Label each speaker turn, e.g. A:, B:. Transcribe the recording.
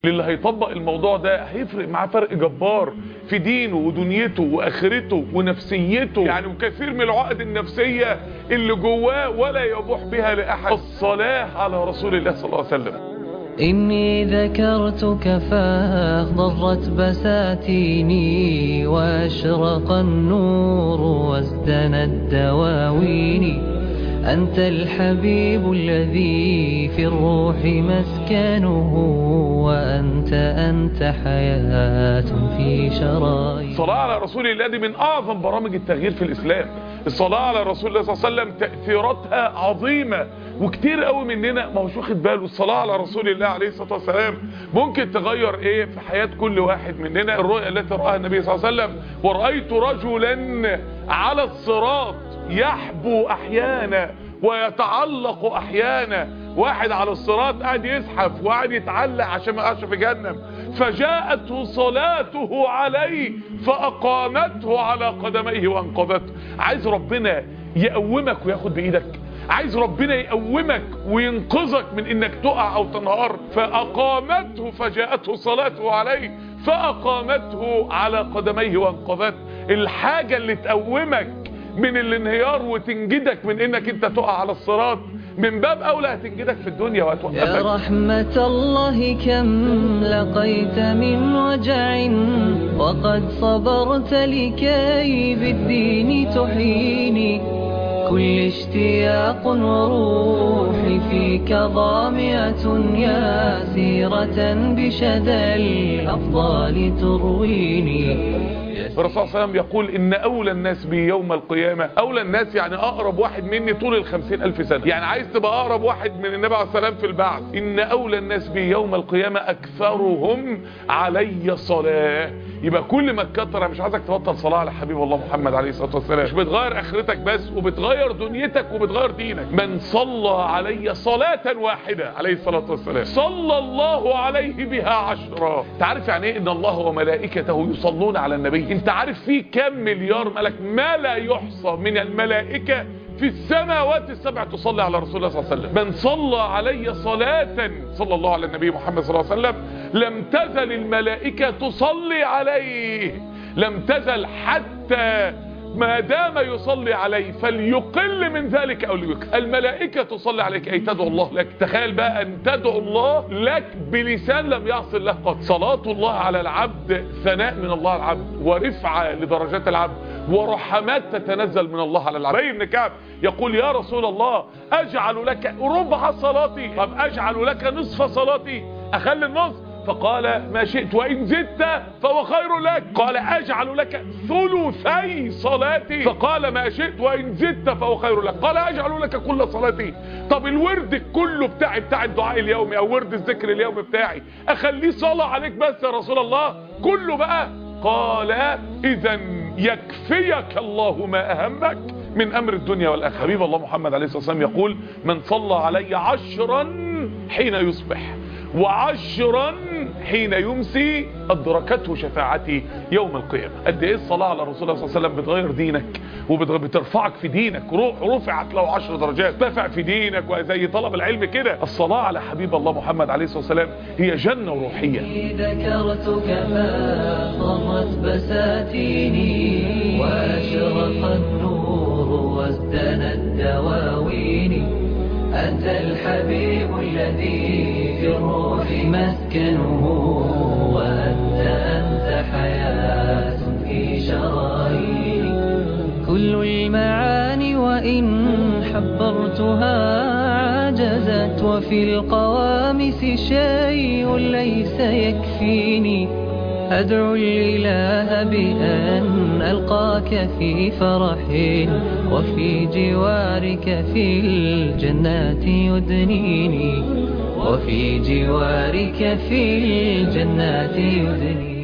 A: اللي هيطبق الموضوع ده هيفرق معاه فرق جبار في دينه ودنيته واخرته ونفسيته يعني وكثير من العقد النفسية اللي جواه ولا يبوح بها لأحد الصلاة على رسول الله صلى الله عليه وسلم
B: إني ذكرتك فاخضرت بساتيني وأشرق النور وازدنت دواويني أنت الحبيب الذي في الروح مسكنه وأنت أنت حياة في شرايين
A: الصلاة على رسول الله دي من أعظم برامج التغيير في الإسلام الصلاة على رسول الله صلى الله عليه وسلم تأثيراتها عظيمة وكتير قوي مننا ما هوش واخد باله الصلاة على رسول الله عليه الصلاة والسلام ممكن تغير ايه في حياة كل واحد مننا الرؤية التي رآها النبي صلى الله عليه وسلم ورأيت رجلا على الصراط يحبو أحيانا ويتعلق أحيانا واحد على الصراط قاعد يزحف وقاعد يتعلق عشان ما يقعش في جهنم فجاءته صلاته عليه فأقامته على قدميه وانقذته عايز ربنا يقومك وياخد بإيدك عايز ربنا يقومك وينقذك من انك تقع او تنهار فاقامته فجاءته صلاته عليه فاقامته على قدميه وانقذته الحاجة اللي تقومك من الانهيار وتنجدك من انك انت تقع على الصراط من باب اولى هتنجدك في الدنيا
B: يا
A: وهتوقفك
B: رحمة الله كم لقيت من وجع وقد صبرت لكي بالدين تحيني كل اشتياق وروحي فيك ضامئة يا سيرة بشدى الأفضال ترويني
A: الرسول صلى الله عليه وسلم يقول ان اولى الناس بي يوم القيامة اولى الناس يعني اقرب واحد مني طول الخمسين الف سنة يعني عايز تبقى اقرب واحد من النبي عليه السلام في البعث ان اولى الناس بي يوم القيامة اكثرهم علي صلاة يبقى كل ما تكتر انا مش عايزك تبطل صلاة على حبيب الله محمد عليه الصلاة والسلام مش بتغير اخرتك بس وبتغير دنيتك وبتغير دينك من صلى علي صلاة واحدة عليه الصلاة والسلام صلى الله عليه بها عشرا تعرف يعني ايه ان الله وملائكته يصلون على النبي انت عارف في كم مليار ملك ما لا يحصى من الملائكة في السماوات السبع تصلي على رسول الله صلى الله عليه وسلم من صلى علي صلاة صلى الله على النبي محمد صلى الله عليه وسلم لم تزل الملائكة تصلي عليه لم تزل حتى ما دام يصلي عليه فليقل من ذلك او ليكثر الملائكة تصلي عليك اي تدعو الله لك تخيل بقى ان تدعو الله لك بلسان لم يعصي له قط صلاة الله على العبد ثناء من الله على العبد ورفعة لدرجات العبد ورحمات تتنزل من الله على العبد ابن كعب يقول يا رسول الله اجعل لك ربع صلاتي طب اجعل لك نصف صلاتي اخلي النصف فقال ما شئت وإن زدت فهو خير لك قال أجعل لك ثلثي صلاتي فقال ما شئت وإن زدت فهو خير لك قال أجعل لك كل صلاتي طب الورد كله بتاعي بتاع الدعاء اليومي أو ورد الذكر اليومي بتاعي أخليه صلاة عليك بس يا رسول الله كله بقى قال إذا يكفيك الله ما أهمك من أمر الدنيا والآخرة حبيب الله محمد عليه الصلاة والسلام يقول من صلى علي عشرا حين يصبح وعشرا حين يمسي أدركته شفاعتي يوم القيامة قد ايه الصلاة على رسول الله صلى الله عليه وسلم بتغير دينك وبترفعك في دينك روح رفعت لو عشر درجات ارتفع في دينك وزي طلب العلم كده الصلاة على حبيب الله محمد عليه الصلاة والسلام هي جنة وروحية
B: ذكرتك فاضمت بساتيني وأشرق النور وازدنت دواويني أنت الحبيب الذي في الروح مسكنه وأنت أنت حياة في شراييني كل المعاني وإن حبرتها عجزت وفي القوامس شيء ليس يكفيني أدعو الإله بأن ألقاك في فرح وفي جوارك في الجنات يدنيني وفي جوارك في الجنات يدنيني